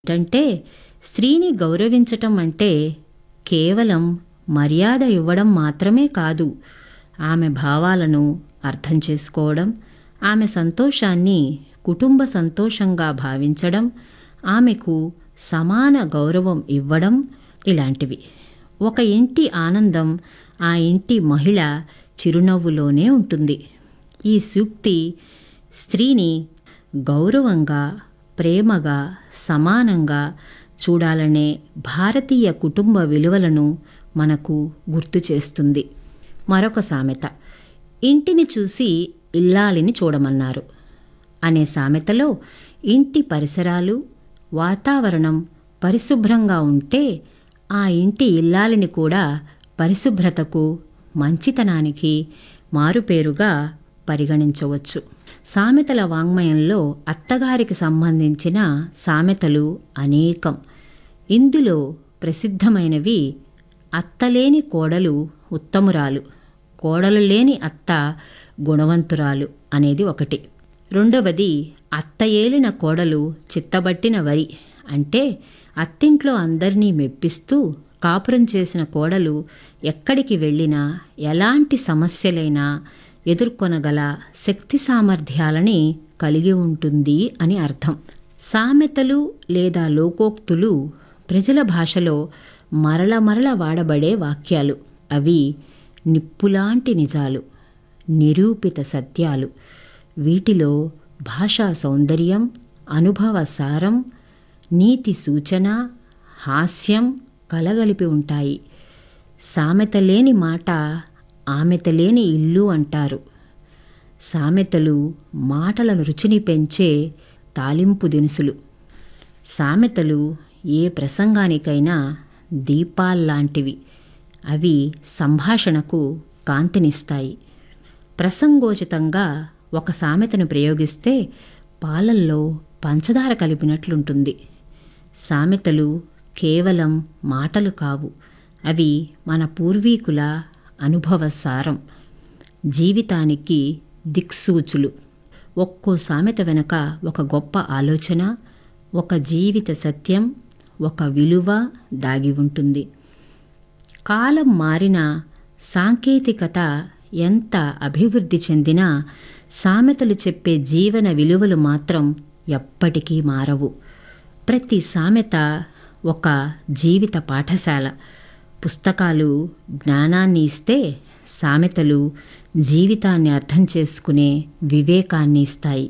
ఏంటంటే స్త్రీని గౌరవించటం అంటే కేవలం మర్యాద ఇవ్వడం మాత్రమే కాదు ఆమె భావాలను అర్థం చేసుకోవడం ఆమె సంతోషాన్ని కుటుంబ సంతోషంగా భావించడం ఆమెకు సమాన గౌరవం ఇవ్వడం ఇలాంటివి ఒక ఇంటి ఆనందం ఆ ఇంటి మహిళ చిరునవ్వులోనే ఉంటుంది ఈ సూక్తి స్త్రీని గౌరవంగా ప్రేమగా సమానంగా చూడాలనే భారతీయ కుటుంబ విలువలను మనకు గుర్తు చేస్తుంది మరొక సామెత ఇంటిని చూసి ఇల్లాలిని చూడమన్నారు అనే సామెతలో ఇంటి పరిసరాలు వాతావరణం పరిశుభ్రంగా ఉంటే ఆ ఇంటి ఇల్లాలిని కూడా పరిశుభ్రతకు మంచితనానికి మారుపేరుగా పరిగణించవచ్చు సామెతల వాంగ్మయంలో అత్తగారికి సంబంధించిన సామెతలు అనేకం ఇందులో ప్రసిద్ధమైనవి అత్తలేని కోడలు ఉత్తమురాలు కోడలు లేని అత్త గుణవంతురాలు అనేది ఒకటి రెండవది అత్త ఏలిన కోడలు చిత్తబట్టిన వరి అంటే అత్తింట్లో అందరినీ మెప్పిస్తూ కాపురం చేసిన కోడలు ఎక్కడికి వెళ్ళినా ఎలాంటి సమస్యలైనా ఎదుర్కొనగల శక్తి సామర్థ్యాలని కలిగి ఉంటుంది అని అర్థం సామెతలు లేదా లోకోక్తులు ప్రజల భాషలో మరల మరల వాడబడే వాక్యాలు అవి నిప్పులాంటి నిజాలు నిరూపిత సత్యాలు వీటిలో భాషా సౌందర్యం అనుభవ సారం నీతి సూచన హాస్యం కలగలిపి ఉంటాయి సామెత లేని మాట ఆమెత లేని ఇల్లు అంటారు సామెతలు మాటల రుచిని పెంచే తాలింపు దినుసులు సామెతలు ఏ ప్రసంగానికైనా దీపాల్లాంటివి అవి సంభాషణకు కాంతినిస్తాయి ప్రసంగోచితంగా ఒక సామెతను ప్రయోగిస్తే పాలల్లో పంచదార కలిపినట్లుంటుంది సామెతలు కేవలం మాటలు కావు అవి మన పూర్వీకుల అనుభవ సారం జీవితానికి దిక్సూచులు ఒక్కో సామెత వెనుక ఒక గొప్ప ఆలోచన ఒక జీవిత సత్యం ఒక విలువ దాగి ఉంటుంది కాలం మారిన సాంకేతికత ఎంత అభివృద్ధి చెందినా సామెతలు చెప్పే జీవన విలువలు మాత్రం ఎప్పటికీ మారవు ప్రతి సామెత ఒక జీవిత పాఠశాల పుస్తకాలు జ్ఞానాన్ని ఇస్తే సామెతలు జీవితాన్ని అర్థం చేసుకునే వివేకాన్ని ఇస్తాయి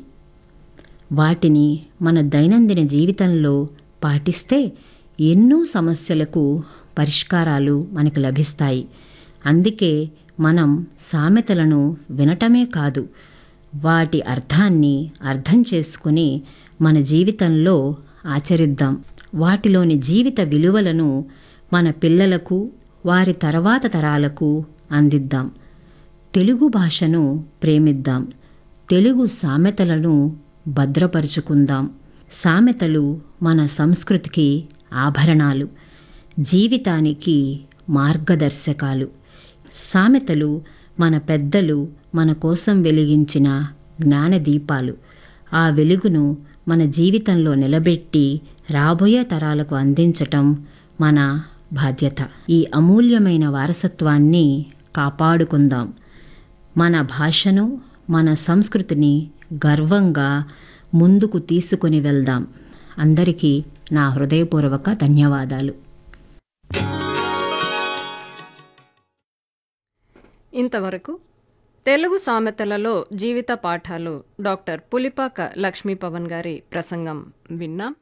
వాటిని మన దైనందిన జీవితంలో పాటిస్తే ఎన్నో సమస్యలకు పరిష్కారాలు మనకు లభిస్తాయి అందుకే మనం సామెతలను వినటమే కాదు వాటి అర్థాన్ని అర్థం చేసుకుని మన జీవితంలో ఆచరిద్దాం వాటిలోని జీవిత విలువలను మన పిల్లలకు వారి తర్వాత తరాలకు అందిద్దాం తెలుగు భాషను ప్రేమిద్దాం తెలుగు సామెతలను భద్రపరుచుకుందాం సామెతలు మన సంస్కృతికి ఆభరణాలు జీవితానికి మార్గదర్శకాలు సామెతలు మన పెద్దలు మన కోసం వెలిగించిన జ్ఞానదీపాలు ఆ వెలుగును మన జీవితంలో నిలబెట్టి రాబోయే తరాలకు అందించటం మన బాధ్యత ఈ అమూల్యమైన వారసత్వాన్ని కాపాడుకుందాం మన భాషను మన సంస్కృతిని గర్వంగా ముందుకు తీసుకుని వెళ్దాం అందరికీ నా హృదయపూర్వక ధన్యవాదాలు ఇంతవరకు తెలుగు సామెతలలో జీవిత పాఠాలు డాక్టర్ పులిపాక లక్ష్మీ పవన్ గారి ప్రసంగం విన్నాం